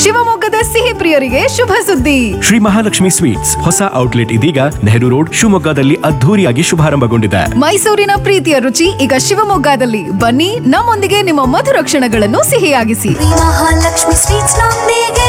ಶಿವಮೊಗ್ಗದ ಸಿಹಿ ಪ್ರಿಯರಿಗೆ ಶುಭ ಸುದ್ದಿ ಶ್ರೀ ಮಹಾಲಕ್ಷ್ಮಿ ಸ್ವೀಟ್ಸ್ ಹೊಸ ಔಟ್ಲೆಟ್ ಇದೀಗ ನೆಹರು ರೋಡ್ ಶಿವಮೊಗ್ಗದಲ್ಲಿ ಅದ್ಧೂರಿಯಾಗಿ ಶುಭಾರಂಭಗೊಂಡಿದೆ ಮೈಸೂರಿನ ಪ್ರೀತಿಯ ರುಚಿ ಈಗ ಶಿವಮೊಗ್ಗದಲ್ಲಿ ಬನ್ನಿ ನಮ್ಮೊಂದಿಗೆ ನಿಮ್ಮ ಮಧುರ ಕ್ಷಣಗಳನ್ನು ಸಿಹಿಯಾಗಿಸಿ ಮಹಾಲಕ್ಷ್ಮಿ ಸ್ವೀಟ್ಸ್ ನೊಂದಿಗೆ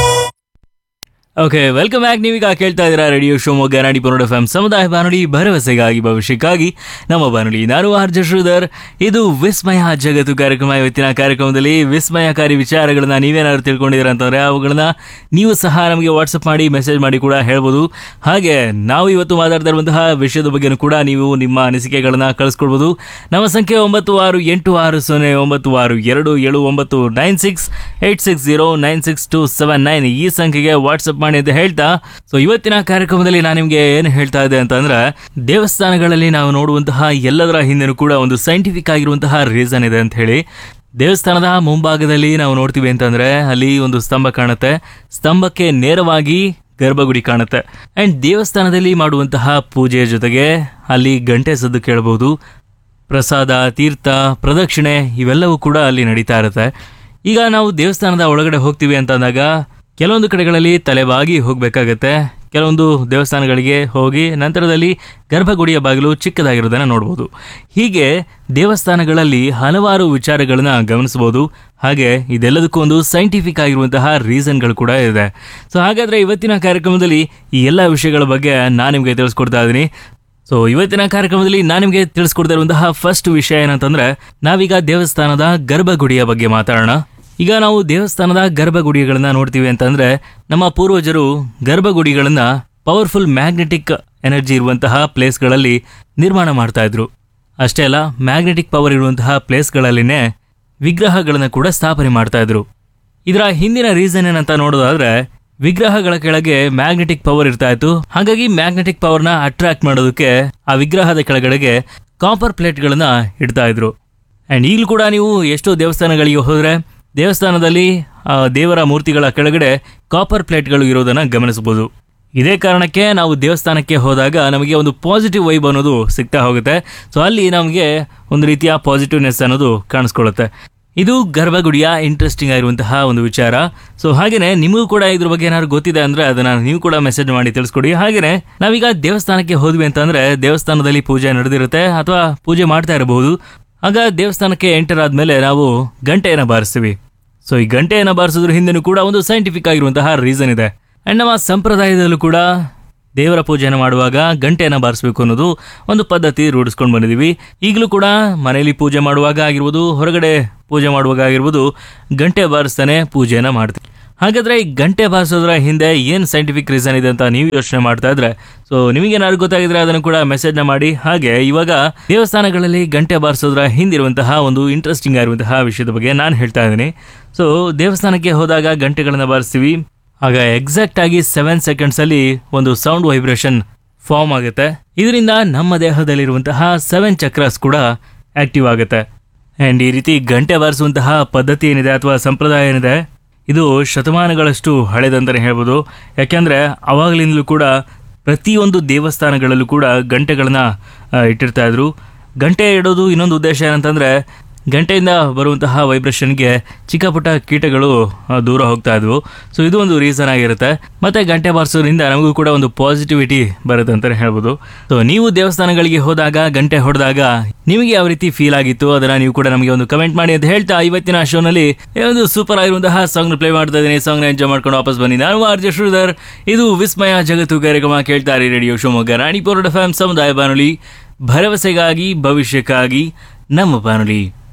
ಓಕೆ ವೆಲ್ಕಮ್ ಬ್ಯಾಕ್ ನೀವೀಗ ಕೇಳ್ತಾ ಇದ್ದೀರಾ ರೇಡಿಯೋ ಶಿವಮೊಗ್ಗ ನಾಡಿ ಪುನೋಡ ಎಫ್ ಸಮುದಾಯ ಬಾನುಲಿ ಭರವಸೆಗಾಗಿ ಭವಿಷ್ಯಕ್ಕಾಗಿ ನಮ್ಮ ಬಾನುಲಿ ನಾನು ಆರ್ ಜೆ ಶ್ರೀಧರ್ ಇದು ವಿಸ್ಮಯ ಜಗತ್ತು ಕಾರ್ಯಕ್ರಮ ಇವತ್ತಿನ ಕಾರ್ಯಕ್ರಮದಲ್ಲಿ ವಿಸ್ಮಯಕಾರಿ ವಿಚಾರಗಳನ್ನ ನೀವೇನಾದ್ರು ತಿಳ್ಕೊಂಡಿದ್ದೀರಾ ಅಂತಂದ್ರೆ ಅವುಗಳನ್ನ ನೀವು ಸಹ ನಮಗೆ ವಾಟ್ಸಪ್ ಮಾಡಿ ಮೆಸೇಜ್ ಮಾಡಿ ಕೂಡ ಹೇಳ್ಬೋದು ಹಾಗೆ ನಾವು ಇವತ್ತು ಮಾತಾಡ್ತಾ ಇರುವಂತಹ ವಿಷಯದ ಬಗ್ಗೆನೂ ಕೂಡ ನೀವು ನಿಮ್ಮ ಅನಿಸಿಕೆಗಳನ್ನ ಕಳಿಸ್ಕೊಡ್ಬೋದು ನಮ್ಮ ಸಂಖ್ಯೆ ಒಂಬತ್ತು ಆರು ಎಂಟು ಆರು ಸೊನ್ನೆ ಒಂಬತ್ತು ಆರು ಎರಡು ಏಳು ಒಂಬತ್ತು nine six eight six zero nine six two seven nine ಈ ಸಂಖ್ಯೆಗೆ ವಾಟ್ಸಪ್ ಮಾಡಿ ಅಂತ ಹೇಳ್ತಾ ಸೊ ಇವತ್ತಿನ ಕಾರ್ಯಕ್ರಮದಲ್ಲಿ ನಾನು ನಿಮಗೆ ಏನು ಹೇಳ್ತಾ ಇದ್ದೆ ಅಂತಂದ್ರೆ ದೇವಸ್ಥಾನಗಳಲ್ಲಿ ನಾವು ನೋಡುವಂತಹ ಎಲ್ಲದರ ಹಿಂದೆನೂ ಕೂಡ ಒಂದು ಸೈಂಟಿಫಿಕ್ ಆಗಿರುವಂತಹ ರೀಸನ್ ಇದೆ ಅಂತ ಹೇಳಿ ದೇವಸ್ಥಾನದ ಮುಂಭಾಗದಲ್ಲಿ ನಾವು ನೋಡ್ತೀವಿ ಅಂತಂದ್ರೆ ಅಲ್ಲಿ ಒಂದು ಸ್ತಂಭ ಕಾಣುತ್ತೆ ಸ್ತಂಭಕ್ಕೆ ನೇರವಾಗಿ ಗರ್ಭಗುಡಿ ಕಾಣುತ್ತೆ ಅಂಡ್ ದೇವಸ್ಥಾನದಲ್ಲಿ ಮಾಡುವಂತಹ ಪೂಜೆಯ ಜೊತೆಗೆ ಅಲ್ಲಿ ಗಂಟೆ ಸದ್ದು ಕೇಳಬಹುದು ಪ್ರಸಾದ ತೀರ್ಥ ಪ್ರದಕ್ಷಿಣೆ ಇವೆಲ್ಲವೂ ಕೂಡ ಅಲ್ಲಿ ನಡೀತಾ ಇರುತ್ತೆ ಈಗ ನಾವು ದೇವಸ್ಥಾನದ ಒಳಗಡೆ ಹೋಗ್ತೀವಿ ಅಂತ ಅಂದಾಗ ಕೆಲವೊಂದು ಕಡೆಗಳಲ್ಲಿ ತಲೆಬಾಗಿ ಹೋಗಬೇಕಾಗತ್ತೆ ಕೆಲವೊಂದು ದೇವಸ್ಥಾನಗಳಿಗೆ ಹೋಗಿ ನಂತರದಲ್ಲಿ ಗರ್ಭಗುಡಿಯ ಬಾಗಿಲು ಚಿಕ್ಕದಾಗಿರೋದನ್ನು ನೋಡ್ಬೋದು ಹೀಗೆ ದೇವಸ್ಥಾನಗಳಲ್ಲಿ ಹಲವಾರು ವಿಚಾರಗಳನ್ನ ಗಮನಿಸಬಹುದು ಹಾಗೆ ಇದೆಲ್ಲದಕ್ಕೂ ಒಂದು ಸೈಂಟಿಫಿಕ್ ಆಗಿರುವಂತಹ ರೀಸನ್ಗಳು ಕೂಡ ಇದೆ ಸೊ ಹಾಗಾದ್ರೆ ಇವತ್ತಿನ ಕಾರ್ಯಕ್ರಮದಲ್ಲಿ ಈ ಎಲ್ಲ ವಿಷಯಗಳ ಬಗ್ಗೆ ನಾನು ನಿಮಗೆ ತಿಳಿಸ್ಕೊಡ್ತಾ ಇದ್ದೀನಿ ಸೊ ಇವತ್ತಿನ ಕಾರ್ಯಕ್ರಮದಲ್ಲಿ ನಾನು ನಿಮಗೆ ತಿಳಿಸ್ಕೊಡ್ತಾ ಇರುವಂತಹ ಫಸ್ಟ್ ವಿಷಯ ಏನಂತಂದ್ರೆ ನಾವೀಗ ದೇವಸ್ಥಾನದ ಗರ್ಭಗುಡಿಯ ಬಗ್ಗೆ ಮಾತಾಡೋಣ ಈಗ ನಾವು ದೇವಸ್ಥಾನದ ಗರ್ಭಗುಡಿಗಳನ್ನ ನೋಡ್ತೀವಿ ಅಂತಂದ್ರೆ ನಮ್ಮ ಪೂರ್ವಜರು ಗರ್ಭಗುಡಿಗಳನ್ನ ಪವರ್ಫುಲ್ ಮ್ಯಾಗ್ನೆಟಿಕ್ ಎನರ್ಜಿ ಇರುವಂತಹ ಪ್ಲೇಸ್ಗಳಲ್ಲಿ ನಿರ್ಮಾಣ ಮಾಡ್ತಾ ಇದ್ರು ಅಷ್ಟೇ ಅಲ್ಲ ಮ್ಯಾಗ್ನೆಟಿಕ್ ಪವರ್ ಇರುವಂತಹ ಪ್ಲೇಸ್ಗಳಲ್ಲಿನೇ ವಿಗ್ರಹಗಳನ್ನ ಕೂಡ ಸ್ಥಾಪನೆ ಮಾಡ್ತಾ ಇದ್ರು ಇದರ ಹಿಂದಿನ ರೀಸನ್ ಏನಂತ ನೋಡೋದಾದ್ರೆ ವಿಗ್ರಹಗಳ ಕೆಳಗೆ ಮ್ಯಾಗ್ನೆಟಿಕ್ ಪವರ್ ಇರ್ತಾ ಇತ್ತು ಹಾಗಾಗಿ ಮ್ಯಾಗ್ನೆಟಿಕ್ ಪವರ್ನ ಅಟ್ರಾಕ್ಟ್ ಮಾಡೋದಕ್ಕೆ ಆ ವಿಗ್ರಹದ ಕೆಳಗಡೆಗೆ ಕಾಪರ್ ಪ್ಲೇಟ್ಗಳನ್ನ ಇಡ್ತಾ ಇದ್ರು ಅಂಡ್ ಈಗಲೂ ಕೂಡ ನೀವು ಎಷ್ಟೋ ದೇವಸ್ಥಾನಗಳಿಗೆ ಹೋದ್ರೆ ದೇವಸ್ಥಾನದಲ್ಲಿ ಆ ದೇವರ ಮೂರ್ತಿಗಳ ಕೆಳಗಡೆ ಕಾಪರ್ ಪ್ಲೇಟ್ಗಳು ಇರೋದನ್ನ ಗಮನಿಸಬಹುದು ಇದೇ ಕಾರಣಕ್ಕೆ ನಾವು ದೇವಸ್ಥಾನಕ್ಕೆ ಹೋದಾಗ ನಮಗೆ ಒಂದು ಪಾಸಿಟಿವ್ ವೈಬ್ ಅನ್ನೋದು ಸಿಗ್ತಾ ಹೋಗುತ್ತೆ ಸೊ ಅಲ್ಲಿ ನಮಗೆ ಒಂದು ರೀತಿಯ ಪಾಸಿಟಿವ್ನೆಸ್ ಅನ್ನೋದು ಕಾಣಿಸ್ಕೊಳ್ಳುತ್ತೆ ಇದು ಗರ್ಭಗುಡಿಯ ಇಂಟ್ರೆಸ್ಟಿಂಗ್ ಆಗಿರುವಂತಹ ಒಂದು ವಿಚಾರ ಸೊ ಹಾಗೇನೆ ನಿಮಗೂ ಕೂಡ ಇದ್ರ ಬಗ್ಗೆ ಏನಾದ್ರು ಗೊತ್ತಿದೆ ಅಂದ್ರೆ ಅದನ್ನ ನೀವು ಕೂಡ ಮೆಸೇಜ್ ಮಾಡಿ ತಿಳಿಸ್ಕೊಡಿ ಹಾಗೇನೆ ನಾವೀಗ ದೇವಸ್ಥಾನಕ್ಕೆ ಹೋದ್ವಿ ಅಂತಂದ್ರೆ ದೇವಸ್ಥಾನದಲ್ಲಿ ಪೂಜೆ ನಡೆದಿರುತ್ತೆ ಅಥವಾ ಪೂಜೆ ಮಾಡ್ತಾ ಇರಬಹುದು ಆಗ ದೇವಸ್ಥಾನಕ್ಕೆ ಎಂಟರ್ ಆದ್ಮೇಲೆ ನಾವು ಗಂಟೆಯನ್ನು ಬಾರಿಸ್ತೀವಿ ಸೊ ಈ ಗಂಟೆಯನ್ನು ಬಾರಿಸೋದ್ರ ಹಿಂದೆನೂ ಕೂಡ ಒಂದು ಸೈಂಟಿಫಿಕ್ ಆಗಿರುವಂತಹ ರೀಸನ್ ಇದೆ ಅಂಡ್ ನಮ್ಮ ಸಂಪ್ರದಾಯದಲ್ಲೂ ಕೂಡ ದೇವರ ಪೂಜೆಯನ್ನು ಮಾಡುವಾಗ ಗಂಟೆಯನ್ನು ಬಾರಿಸಬೇಕು ಅನ್ನೋದು ಒಂದು ಪದ್ಧತಿ ರೂಢಿಸ್ಕೊಂಡು ಬಂದಿದ್ದೀವಿ ಈಗಲೂ ಕೂಡ ಮನೆಯಲ್ಲಿ ಪೂಜೆ ಮಾಡುವಾಗ ಆಗಿರ್ಬೋದು ಹೊರಗಡೆ ಪೂಜೆ ಮಾಡುವಾಗ ಆಗಿರ್ಬೋದು ಗಂಟೆ ಬಾರಿಸ್ತಾನೆ ಪೂಜೆಯನ್ನು ಮಾಡ್ತೀವಿ ಹಾಗಾದ್ರೆ ಈ ಗಂಟೆ ಬಾರಿಸೋದ್ರ ಹಿಂದೆ ಏನು ಸೈಂಟಿಫಿಕ್ ರೀಸನ್ ಇದೆ ಅಂತ ನೀವು ಯೋಚನೆ ಮಾಡ್ತಾ ಇದ್ರೆ ಸೊ ನಿಮಗೇನಾದ್ರು ಗೊತ್ತಾಗಿದ್ರೆ ಅದನ್ನು ಕೂಡ ಮೆಸೇಜ್ನ ಮಾಡಿ ಹಾಗೆ ಇವಾಗ ದೇವಸ್ಥಾನಗಳಲ್ಲಿ ಗಂಟೆ ಬಾರಿಸೋದ್ರ ಹಿಂದಿರುವಂತಹ ಒಂದು ಇಂಟ್ರೆಸ್ಟಿಂಗ್ ಆಗಿರುವಂತಹ ವಿಷಯದ ಬಗ್ಗೆ ನಾನು ಹೇಳ್ತಾ ಇದ್ದೀನಿ ಸೊ ದೇವಸ್ಥಾನಕ್ಕೆ ಹೋದಾಗ ಗಂಟೆಗಳನ್ನು ಬಾರಿಸ್ತೀವಿ ಆಗ ಎಕ್ಸಾಕ್ಟ್ ಆಗಿ ಸೆವೆನ್ ಸೆಕೆಂಡ್ಸ್ ಅಲ್ಲಿ ಒಂದು ಸೌಂಡ್ ವೈಬ್ರೇಷನ್ ಫಾರ್ಮ್ ಆಗುತ್ತೆ ಇದರಿಂದ ನಮ್ಮ ದೇಹದಲ್ಲಿರುವಂತಹ ಸೆವೆನ್ ಚಕ್ರಸ್ ಕೂಡ ಆಕ್ಟಿವ್ ಆಗುತ್ತೆ ಆ್ಯಂಡ್ ಈ ರೀತಿ ಗಂಟೆ ಬಾರಿಸುವಂತಹ ಪದ್ಧತಿ ಏನಿದೆ ಅಥವಾ ಸಂಪ್ರದಾಯ ಏನಿದೆ ಇದು ಶತಮಾನಗಳಷ್ಟು ಹಳೆದಂತಲೇ ಹೇಳ್ಬೋದು ಯಾಕೆಂದರೆ ಅವಾಗಲಿಂದಲೂ ಕೂಡ ಪ್ರತಿಯೊಂದು ದೇವಸ್ಥಾನಗಳಲ್ಲೂ ಕೂಡ ಗಂಟೆಗಳನ್ನ ಆ, ಇಟ್ಟಿರ್ತಾ ಇದ್ರು ಗಂಟೆ ಇಡೋದು ಇನ್ನೊಂದು ಉದ್ದೇಶ ಏನಂತಂದರೆ ಗಂಟೆಯಿಂದ ಬರುವಂತಹ ವೈಬ್ರೇಷನ್ಗೆ ಚಿಕ್ಕ ಪುಟ್ಟ ಕೀಟಗಳು ಆ, ದೂರ ಹೋಗ್ತಾ ಇದ್ವು ಸೊ ಇದು ಒಂದು ರೀಸನ್ ಆಗಿರುತ್ತೆ ಮತ್ತೆ ಗಂಟೆ ಬಾರಿಸೋದ್ರಿಂದ ನಮಗೂ ಕೂಡ ಒಂದು ಪಾಸಿಟಿವಿಟಿ ಬರುತ್ತೆ ಅಂತಲೇ ಹೇಳ್ಬೋದು ಸೊ ನೀವು ದೇವಸ್ಥಾನಗಳಿಗೆ ಹೋದಾಗ ಗಂಟೆ ಹೊಡೆದಾಗ ನಿಮಗೆ ಯಾವ ರೀತಿ ಫೀಲ್ ಆಗಿತ್ತು ಅದನ್ನ ನೀವು ಕೂಡ ನಮಗೆ ಒಂದು ಕಮೆಂಟ್ ಮಾಡಿ ಅಂತ ಹೇಳ್ತಾ ಇವತ್ತಿನ ಶೋನಲ್ಲಿ ಒಂದು ಸೂಪರ್ ಆಗಿರುವಂತಹ ಸಾಂಗ್ ಪ್ಲೇ ಮಾಡ್ತಾ ಇದ್ದೀನಿ ಸಾಂಗ್ ನ ಎಂಜಾಯ್ ಮಾಡ್ಕೊಂಡು ವಾಪಸ್ ಬನ್ನಿ ನಾನು ಆರ್ ಜೆ ಶ್ರೀಧರ್ ಇದು ವಿಸ್ಮಯ ಜಗತ್ತು ಕಾರ್ಯಕ್ರಮ ಕೇಳ್ತಾರೆ ರೇಡಿಯೋ ಶಿವಮೊಗ್ಗ ರಾಣಿಪುರ ಎಫ್ ಸಮುದಾಯ ಬಾನುಲಿ ಭರವಸೆಗಾಗಿ ಭವಿಷ್ಯಕ್ಕಾಗಿ ನಮ್ಮ ಬಾನುಲಿ